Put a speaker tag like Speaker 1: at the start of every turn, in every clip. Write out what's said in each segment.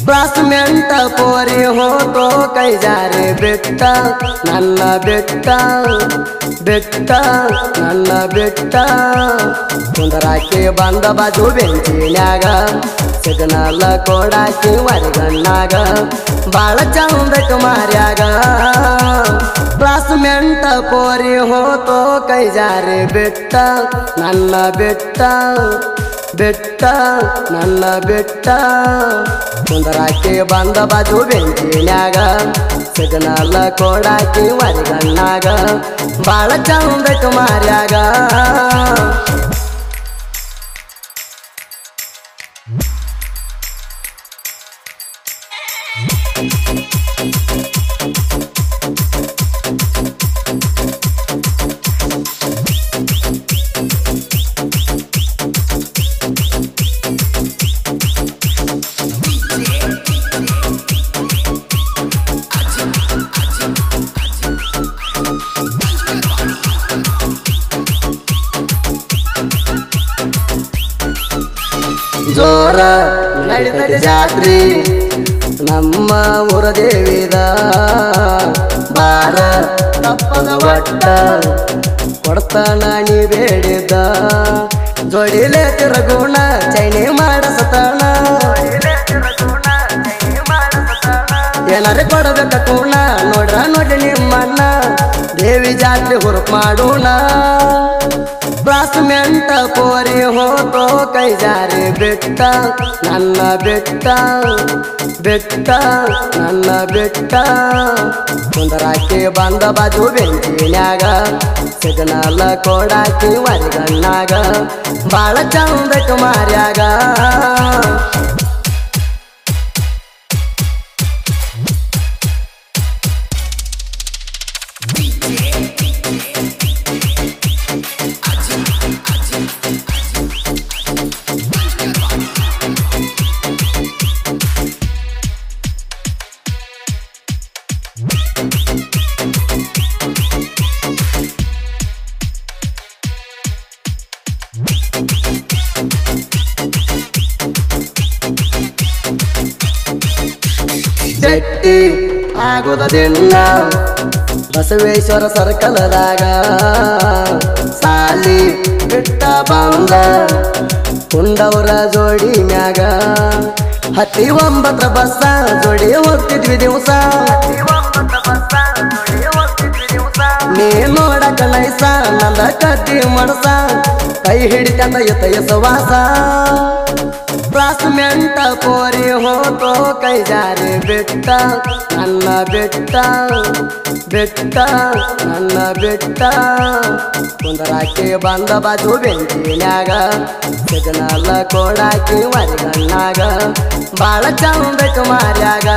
Speaker 1: ಕ್ಲಾಸ್ಮೆಂಟ ಪೋರಿ ಹೋತೋ ಕೈ ಜಾರಿ ಬಿಟ್ಟ ನನ್ನ ಬಿಟ್ಟ ಬಿಟ್ಟ ನನ್ನ ಬಿಟ್ಟ ಕುಂದರಾಕಿ ಬಂದ ಬಾಜು ಬೆಂಚಿನ್ಯಾಗ ಸಿಗ್ನಲ್ ಕೊಡಾಕಿ ಮರಿಗಣ್ಣಾಗ ಬಾಳ ಚಂದಕ್ ಮಾರ್ಯಾಗ ಕ್ಲಾಸ್ಮೆಂಟ ಪೋರಿ ಹೋತೋ ಕೈ ಜಾರಿ ಬಿಟ್ಟ ನನ್ನ ಬಿಟ್ಟ ಬೆಟ್ಟ ನನ್ನ ಬೆಟ್ಟ ಕುಂದರಾಕಿ ಬಂದ ಬಾಜು ಬೆಂಚಿನ್ಯಾಗ ಸಿಗ್ನಲ್ ಕೊಡಾಕಿ ಮರಿಗಣ್ಣಾಗ ಬಾಳ ಚಂದಕ್ ಮಾರ್ಯಾಗ ಜೋರ ನಡಿತದೆ ಜಾತ್ರಿ ನಮ್ಮ ಊರ ದೇವಿದ ಬಾರ ತಪ್ಪದ ಒಟ್ಟ ಕೊಡ್ತಾನ ನೀ ಬೇಡಿದ್ದ ಜೋಡಿಲೆ ತಿರುಗುಣ ಚೈನಿ ಮಾಡಸತಾನ ಏನಾರ ಕೊಡಬೇಕ ಕೂಣ ನೋಡ್ರ ನೋಡಿ ನಿಮ್ಮನ್ನ ದೇವಿ ಜಾತ್ರೆ ಹುರುಪ್ ಮಾಡೋಣ ಕ್ಲಾಸ್ಮೆಂಟ ಪೋರಿ ಹೋತೋ ಕೈ ಜಾರಿ ಬಿಟ್ಟ ನನ್ನ ಬಿಟ್ಟ ಬಿಟ್ಟ ನನ್ನ ಬಿಟ್ಟ ಕುಂದರಾಕಿ ಬಂದ ಬಾಜು ಬೆಂಚಿನ್ಯಾಗ ಸಿಗ್ನಲ್ ಕೊಡಾಕಿ ಮರಿಗಣ್ಣಾಗ ಬಾಳ ಚಂದಕ್ ಮಾರ್ಯಾಗ ಗಟ್ಟಿ ಆಗುದ ದಿನ ಬಸವೇಶ್ವರ ಸರ್ಕಲದಾಗ ಸಾಲಿ ಬಿಟ್ಟ ಬಂದ ಕುಂಡವರ ಜೋಡಿ ಮ್ಯಾಗ ಹತ್ತಿ ಒಂಬತ್ತರ ಬಸ್ಸ ಜೋಡಿ ಹೋಗ್ತಿದ್ವಿ ದಿವಸ ನೀ ನೋಡಕ ನೈಸ ನನ್ನ ಕತ್ತಿ ಮನಸ ಕೈ ಹಿಡಿತಂದ ಎತ್ತ ಎಸವಾಸ ಕ್ಲಾಸ್ಮೆಂಟ ಪೋರಿ ಹೋತೋ ಕೈ ಜಾರಿ ಬಿಟ್ಟ ನನ್ನ ಬಿಟ್ಟ ಬಿಟ್ಟ ನನ್ನ ಬಿಟ್ಟ ಕುಂದರಾಕಿ ಬಂದ ಬಾಜು ಬೆಂಚಿನ್ಯಾಗ ಸಿಗ್ನಲ್ ಕೊಡಾಕಿ ಮರಿಗಣ್ಣಾಗ ಬಾಳ ಚಂದಕ್ ಮಾರ್ಯಾಗ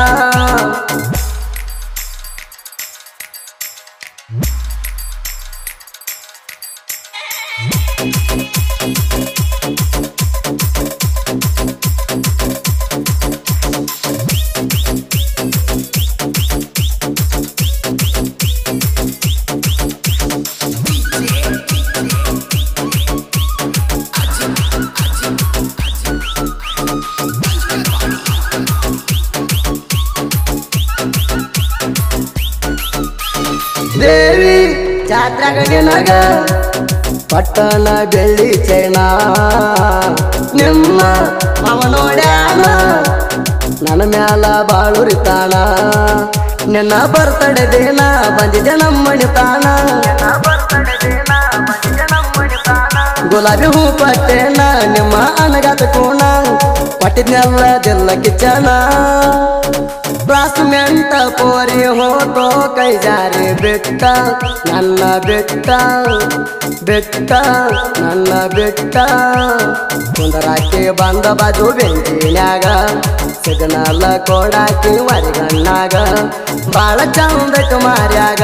Speaker 1: ದೇವಿ ಜಾತ್ರೆಗ ನಿನಗ ಪಟ್ಟಣ ಬೆಳ್ಳಿ ಚೈನ ನಿಮ್ಮ ಅವ ನೋಡ್ಯಾನ ನನ್ನ ಮ್ಯಾಲ ಬಾಳುರಿತಾನ ನಿನ್ನ ಬರ್ತಡೆ ದಿನ ಬಂದಿದೆ ನಮ್ಮಣಿ ತಾಣ ಗುಲಾಬಿ ಹೂ ಪಟ್ಟೆನ ನಿಮ್ಮ ಅನಗತ ಕೋಣ ಪಟ್ಟಿದ್ನೆಲ್ಲ ದಿಲ್ಲ ಕಿಚ್ಚನ ಕ್ಲಾಸ್ಮೆಂಟ ಪೋರಿ ಹೋತೋ ಕೈ ಜಾರಿ ಬಿಟ್ಟ ನನ್ನ ಬಿಟ್ಟ ಬಿಟ್ಟ ನನ್ನ ಬಿಟ್ಟ ಕುಂದರಾಕಿ ಬಂದ ಬಾಜು ಬೆಂಚಿನ್ಯಾಗ ಸಿಗ್ನಲ್ ಕೊಡಾಕಿ ಮರಿಗಣ್ಣಾಗ ಬಾಳ ಚಂದಕ್ ಮಾರ್ಯಾಗ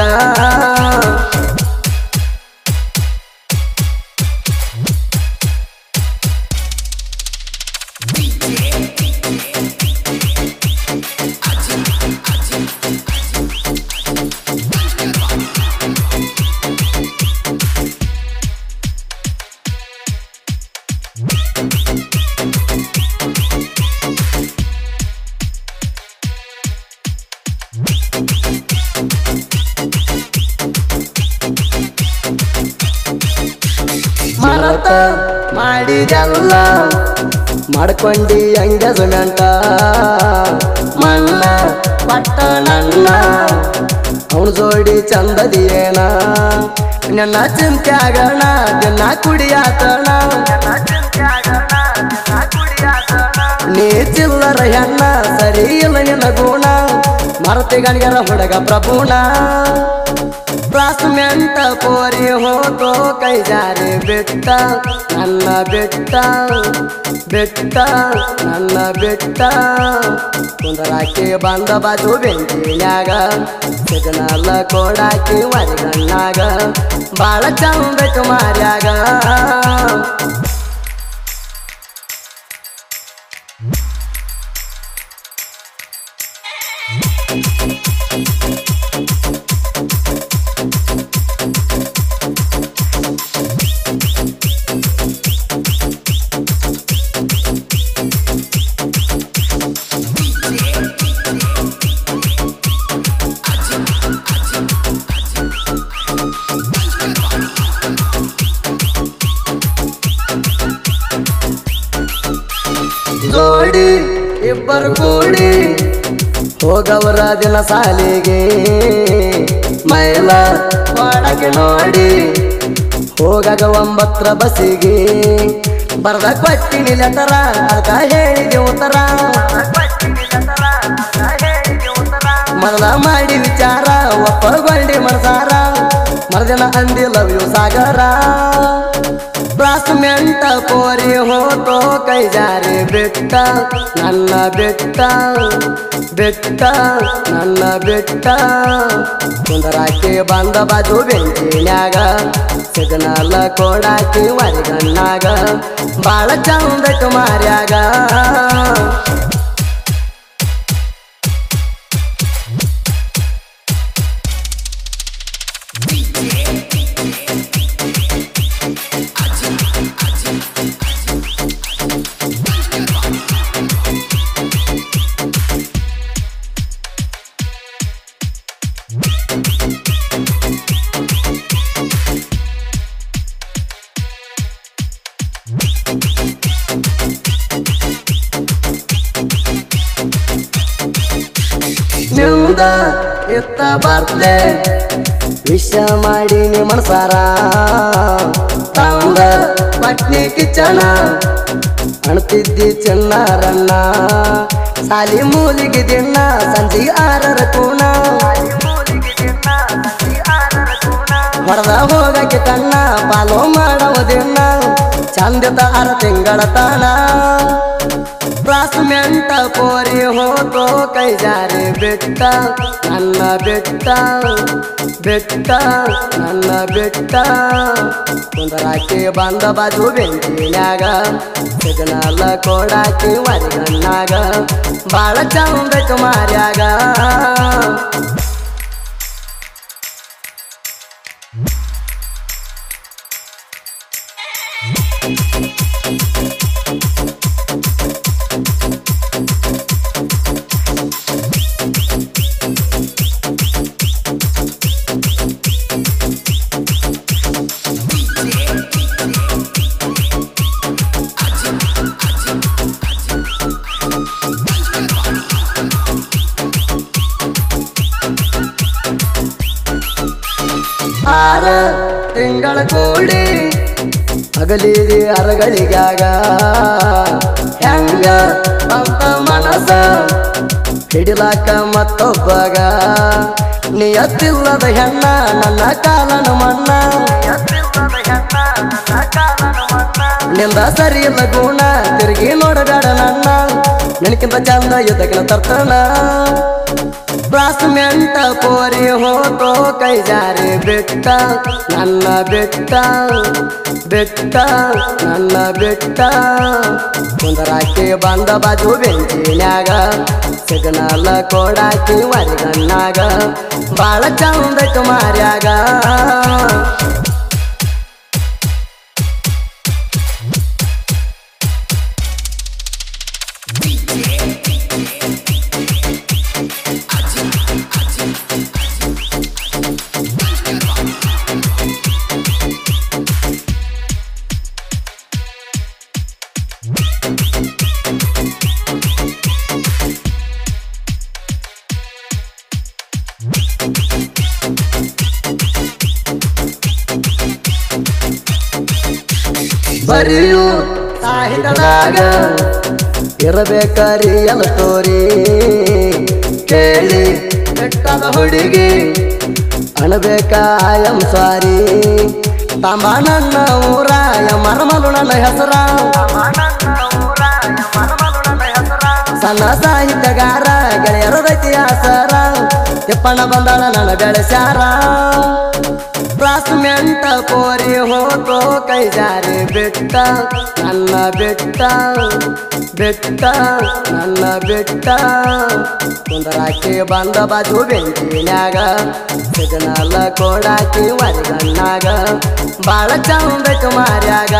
Speaker 1: ಮಾಡಿದೆಲ್ಲ ಮಾಡ್ಕೊಂಡಿ ಎಂಗೇಜ್ಮೆಂಟ ಮಣ್ಣ ಪಟ್ಟ ನನ್ನ ಅವನು ಜೋಡಿ ಚಂದದಿಯೇನ ನನ್ನ ಚಿಂತ್ಯಾಗಣ ದಿನ ಕುಡಿಯಾತಣ ನೀ ಚಿಲ್ಲರ ಹೆಣ್ಣ ಸರಿ ಇಲ್ಲ ನಿನ್ನ ಗುಣ ಮರತಿ ಗಣಿಗರ ಹುಡುಗ ಪ್ರಭುಣ ಕ್ಲಾಸ್ಮೆಂಟ ಕೋರಿ ಹೋತೋ ಕೈ ಜಾರಿ ಬಿಟ್ಟ ನನ್ನ ಬಿಟ್ಟ ಬಿಟ್ಟ ನನ್ನ ಬಿಟ್ಟ ಕುಂದರಾಕಿ ಬಂದ ಬಾಜು ಬೆಂಕಿನ್ಯಾಗ ಸಿಗ್ನಲ್ ಕೊಡಾಕಿ ಮರಿಗಣ್ಣಾಗ ಬಾಳ ಚಂದಕ್ಕೆ ಮಾರ್ಯಾಗ ಜೋಡಿ ಇಬ್ಬರು ಕೂಡಿ ಹೋಗವರ ದಿನ ಸಾಲಿಗೆ ಮೈಲ ಒಳಗೆ ನೋಡಿ ಹೋಗಾಗ ಒಂಬತ್ತರ ಬಸ್ಸಿಗೆ ಬರ್ದ ಕೊಟ್ಟಿನಿ ಲೆಟರ ಅರ್ಧ ಹೇಳಿದೆ ಉತ್ತರ ಮೊದಲ ಮಾಡಿ ವಿಚಾರ ಒಪ್ಪಗೊಂಡಿ ಮನಸಾರ ಮರದಿನ ಅಂದಿ ಲವ್ ಯು ಸಾಗರ ಕ್ಲಾಸ್ಮೆಂಟ ಕೋರಿ ಹೋತೋ ಕೈ ಜಾರಿ ಬಿಟ್ಟ ನನ್ನ ಬಿಟ್ಟ ಬಿಟ್ಟ ನನ್ನ ಬಿಟ್ಟ ಕುಂದರಾಕಿ ಬಂದ ಬಾಜು ಬೆಂಕಿನ್ಯಾಗ ಸಿಗ್ನಲ್ ಕೊಡಾಕಿ ಮರಿಗಣ್ಣಾಗ ಬಾಳ ಚಂದಕ್ಕೆ ಮಾರ್ಯಾಗ ನಿಮ್ದ ಇತ್ತ ಬರ್ತೆ ವಿಷ ಮಾಡಿ ನಿಮ್ಮ ಮನಸಾರ ತಂದ ಪಟ್ನಿ ಕಿಚ್ಚಣ ಅಣ್ತಿದ್ದಿ ಚಿನ್ನಾರಣ್ಣ ಸಾಲಿ ಮೂಲಿಗೆ ದಿನ ಸಂಜೆ ಆರರ ಕೂಣ ಹೊಡೆದ ಹೋಗಕ್ಕೆ ಕಣ್ಣ ಪಾಲೋ ಮಾಡವ ದಿನ ಚಂದಿತ ಆರ ತಿಂಗಳ ತಾಣ ಕ್ಲಾಸ್ಮೆಂಟ ಕೋರಿ ಹೋತೋ ಕೈ ಜಾರಿ ಬಿಟ್ಟ ನನ್ನ ಬಿಟ್ಟ ಬಿಟ್ಟ ನನ್ನ ಬಿಟ್ಟ ಕುಂದರಾಕಿ ಬಂದ ಬಾಜು ಬೆಂಕಿನ್ಯಾಗ ಸಿಗ್ನಲ್ ಕೊಡಾಕಿ ಮರಿಗಣ್ಣಾಗ ಬಾಳ ಚಂದಕ್ಕೆ ಮಾರ್ಯಾಗ ಆರ ತಿಂಗಳ ಕೂಡಿ ಹಗಲಿರಿ ಅರಗಳಿಗಾಗ ಹೆಂಗ ಅಂತ ಮನಸ ಹಿಡಿಲಾಕ ಮತ್ತೊಬ್ಬಗ ನಿಯತ್ತಿಲ್ಲದ ಹೆಣ್ಣ ನನ್ನ ಕಾಲನ ಮಣ್ಣ ನಿಂದ ಸರಿ ಇಲ್ಲ ಗುಣ ತಿರುಗಿ ನೋಡಬೇಡ ನನ್ನ ನಿನಕಿಂತ ಚಂದ ಯುದ್ಧಕಿನ ತರ್ತಣ ಕ್ಲಾಸ್ಮೆಂಟ ಕೋರಿ ಹೋತೋ ಕೈ ಜಾರಿ ಬಿಟ್ಟ ನನ್ನ ಬಿಟ್ಟ ಬಿಟ್ಟ ನನ್ನ ಬಿಟ್ಟ ಕುಂದರಾಕಿ ಬಂದ ಬಾಜು ಬೆಂಕಿನ್ಯಾಗ ಸಿಗ್ನಲ್ ಕೊಡಾಕಿ ಮರಿಗಣ್ಣಾಗ ಬಾಳ ಚಂದಕ್ಕೆ ಮಾರ್ಯಾಗ ಬರೆಯು ಸಾಹಿತ್ಯದಾಗ ಇರಬೇಕರಿ ಎಲ್ಲ ಸ್ಟೋರಿ ಕೇಳಿ ಕೆಟ್ಟದ ಹುಡುಗಿ ಅಣಬೇಕ ಎಂ ಸಾರಿ ತಮ್ಮ ನನ್ನ ಊರ ಮರಮಲು ನನ್ನ ಹೆಸರ ಸಣ್ಣ ಸಾಹಿತ್ಯಗಾರ ಗೆಳೆಯರ ಇತಿಹಾಸರ ತಿಪ್ಪಣ್ಣ ಬಂದಾಳ ನನ್ನ ಬೆಳೆಸ್ಯಾರ ಕ್ಲಾಸ್ಮೆಂಟ್ ಕೋರಿ ಹೋಗೋ ಕೈ ಜಾರಿ ಬಿಟ್ಟ ನನ್ನ ಬಿಟ್ಟ ಬಿಟ್ಟ ನನ್ನ ಬಿಟ್ಟ ಕುಂದರಾಕಿ ಬಂದ ಬಾಜು ಬೆಂಕಿನ್ಯಾಗ ಸಿಗ್ನಲ್ ಕೊಡಾಕಿ ಮರಿಗಣ್ಣಾಗ ಬಾಳ ಚಂದ ಮಾರ್ಯಾಗ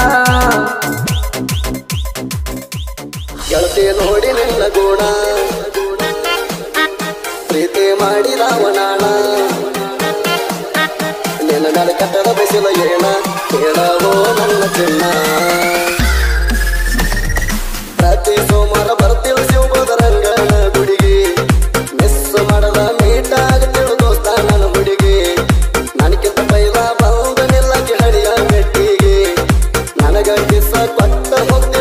Speaker 1: ಗೆಳತಿ ನೋಡಿ ನಿನ್ನ ಗುಣ ಪ್ರೀತಿ ಮಾಡಿ ರಾವಣಾಣ ನಿನ್ನ ಮೇಲೆ ಕಟ್ಟಡ ಬಯಸಿದ ಏನ ಕೇಳವೋ ನನ್ನ ಚಿನ್ನ ಪ್ರತಿ ಸೋಮವಾರ ಬರ್ತೀವಿ ಶಿವಬೋಧರಂಗನ ಗುಡಿಗೆ ಮಿಸ್ ಮಾಡದ ಮೀಟ್ ಆಗ್ತಿಳು ದೋಸ್ತ ನನ್ನ ಹುಡುಗಿ ನನಗಿಂತ ಪೈಲ ಬಂದ ನಿಲ್ಲಕ್ಕೆ ಹಳಿಯ ಮೆಟ್ಟಿಗೆ ನನಗ ಕಿಸ ಕೊಟ್ಟ ಹೋಗ್ತಿ